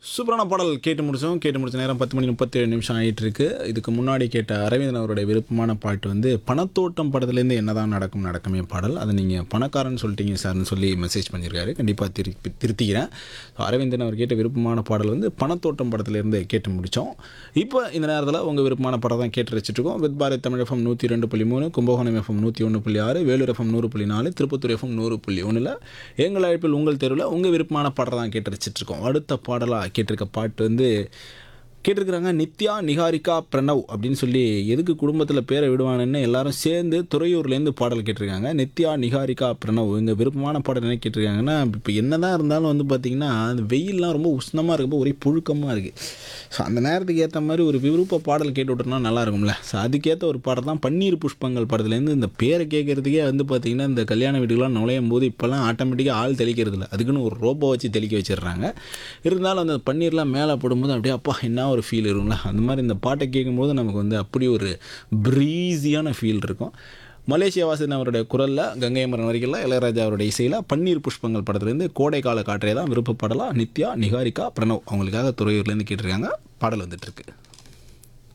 சூப்பரான பாடல் கேட்டு முடிச்சோம் கேட்டு முடிச்ச நேரம் பத்து மணி முப்பத்தேழு நிமிஷம் ஆகிட்டு இருக்கு இதுக்கு முன்னாடி கேட்ட அரவிந்தன் அவருடைய விருப்பமான பாட்டு வந்து பணத்தோட்டம் படத்துலேருந்து என்னதான் நடக்கும் நடக்குமே பாடல் அதை நீங்கள் பணக்காரன்னு சொல்லிட்டீங்க சார்னு சொல்லி மெசேஜ் பண்ணியிருக்காரு கண்டிப்பாக திரு திருத்திக்கிறேன் So, அரவிந்தன் அவர் கேட்ட விருப்பமான பாடல் வந்து பணத்தோட்டம் படத்துலேருந்து கேட்டு முடித்தோம் இப்போ இந்த நேரத்தில் உங்கள் விருப்பமான படம் தான் கேட்டு வச்சுட்ருக்கோம் வித் பாரத் தமிழ் எஃப்எம் நூற்றி ரெண்டு புள்ளி மூணு கும்பகோணம் எஃப்எம் நூற்றி ஒன்று புள்ளி ஆறு வேலூர் எஃப்எம் நூறு புள்ளி நாலு திருப்பத்தூர் எஃப்எம் நூறு புள்ளி ஒன்றில் எங்கள் அழைப்பில் உங்கள் தெருவில் உங்கள் விருப்பமான பாடல் தான் கேட்டு வச்சுட்ருக்கோம் அடுத்த பாடலாக கேட்டிருக்க பாட்டு வந்து கேட்டிருக்கிறாங்க நித்யா நிகாரிகா பிரணவ் அப்படின்னு சொல்லி எதுக்கு குடும்பத்தில் பேரை விடுவானுன்னு எல்லாரும் சேர்ந்து துறையூர்லேருந்து பாடல் கேட்டிருக்காங்க நித்யா நிகாரிகா பிரணவ் எங்கள் விருப்பமான பாடல் என்ன கேட்டிருக்காங்கன்னா இப்போ என்னதான் இருந்தாலும் வந்து பார்த்திங்கன்னா அந்த வெயில்லாம் ரொம்ப உஷ்ணமாக இருக்கப்போ ஒரே புழுக்கமாக இருக்குது ஸோ அந்த நேரத்துக்கு ஏற்ற மாதிரி ஒரு விருப்ப பாடல் கேட்டு விட்டோம்னா நல்லா இருக்கும்ல ஸோ அதுக்கேற்ற ஒரு பாடல் தான் பன்னீர் புஷ்பங்கள் படத்துலேருந்து இந்த பேரை கேட்குறதுக்கே வந்து பார்த்திங்கன்னா இந்த கல்யாண வீட்டுக்கெலாம் நுழையும் போது இப்போல்லாம் ஆட்டோமேட்டிக்காக ஆள் தெளிக்கிறது இல்லை அதுக்குன்னு ஒரு ரோபோ வச்சு தெளிக்க வச்சிடுறாங்க இருந்தாலும் அந்த பன்னீர்லாம் மேலே போடும்போது அப்படியே அப்பா என்ன ஒரு ஃபீல் இருக்கும்ல அந்த மாதிரி இந்த பாட்டை கேட்கும்போது நமக்கு வந்து அப்படி ஒரு ப்ரீஸியான ஃபீல் இருக்கும் மலேசியா வாசன் அவருடைய குரலில் கங்கை மரன் வரிகளில் இளையராஜா அவருடைய இசையில் பன்னீர் புஷ்பங்கள் படத்துலேருந்து கோடைக்கால காற்றே தான் விருப்பப்படலாம் நித்யா நிகாரிகா பிரணவ் அவங்களுக்காக துறையூர்லேருந்து கேட்டிருக்காங்க பாடல் வந்துட்டுருக்கு